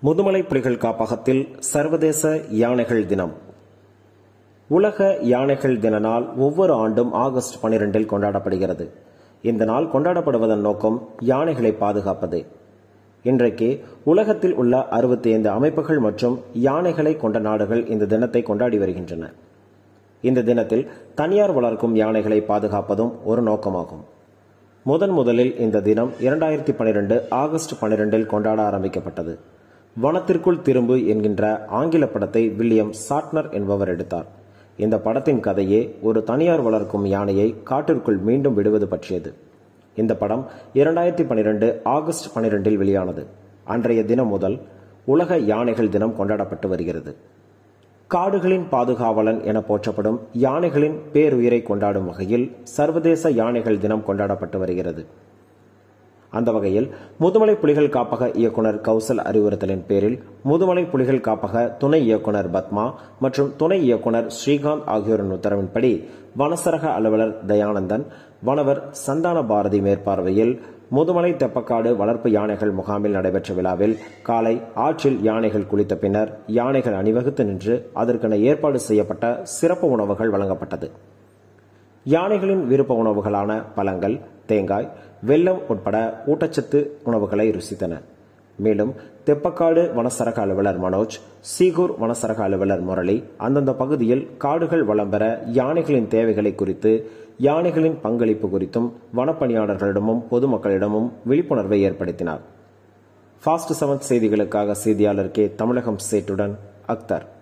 முதுமலை புலிகள் காப்பகத்தில் சர்வதேச யானைகள் தினம் உலக யானைகள் தின நாள் ஒவ்வொரு ஆண்டும் ஆகஸ்ட் பனிரெண்டில் கொண்டாடப்படுகிறது இந்த நாள் கொண்டாடப்படுவதன் நோக்கம் யானைகளை பாதுகாப்பது இன்றைக்கு உலகத்தில் உள்ள அறுபத்தி ஐந்து அமைப்புகள் மற்றும் யானைகளை கொண்ட நாடுகள் இந்த தினத்தை கொண்டாடி வருகின்றன இந்த தினத்தில் தனியார் வளர்க்கும் யானைகளை பாதுகாப்பதும் ஒரு நோக்கமாகும் முதன் முதலில் இந்த தினம் இரண்டாயிரத்தி பனிரெண்டு ஆகஸ்ட் பனிரெண்டில் கொண்டாட ஆரம்பிக்கப்பட்டது வனத்திற்குள் திரும்பு என்கின்ற ஆங்கில படத்தை வில்லியம் சாட்னர் என்பவர் எடுத்தார் இந்த படத்தின் கதையே ஒரு தனியார் வளர்க்கும் யானையை காட்டிற்குள் மீண்டும் விடுவது பற்றியது இந்த படம் இரண்டாயிரத்தி பனிரெண்டு ஆகஸ்ட் பனிரெண்டில் வெளியானது அன்றைய தினம் முதல் உலக யானைகள் தினம் கொண்டாடப்பட்டு வருகிறது காடுகளின் பாதுகாவலன் என போற்றப்படும் யானைகளின் பேருயிரை கொண்டாடும் வகையில் சர்வதேச யானைகள் தினம் கொண்டாடப்பட்டு வருகிறது அந்த வகையில் முதுமலை புலிகள் காப்பக இயக்குனர் கௌசல் அறிவுறுத்தலின் பேரில் முதுமலை புலிகள் காப்பக துணை இயக்குனர் பத்மா மற்றும் துணை இயக்குனர் ஸ்ரீகாந்த் ஆகியோரின் உத்தரவின்படி வனசரக அலுவலர் தயானந்தன் வனவர் சந்தான பாரதி மேற்பார்வையில் முதுமலை தெப்பக்காடு வளர்ப்பு யானைகள் முகாமில் நடைபெற்ற விழாவில் காலை ஆற்றில் யானைகள் குளித்த பின்னர் யானைகள் அணிவகுத்து நின்று அதற்கென ஏற்பாடு செய்யப்பட்ட சிறப்பு உணவுகள் வழங்கப்பட்டது யானைகளின் விருப்ப உணவுகளான பழங்கள் தேங்காய் வெல்லம் உட்பட ஊட்டச்சத்து உணவுகளை ருசித்தன மேலும் தெப்பக்காடு வனசரக அலுவலர் மனோஜ் சீகூர் வனசரக அலுவலர் முரளி அந்தந்த பகுதியில் காடுகள் வளம் பெற யானைகளின் தேவைகளை குறித்து யானைகளின் பங்களிப்பு குறித்தும் வனப்பணியாளர்களிடமும் பொதுமக்களிடமும் விழிப்புணர்வை ஏற்படுத்தினார் ஃபாஸ்ட் செவன் செய்திகளுக்காக செய்தியாளர் கே தமிழகம் சேட்டுடன் அக்தர்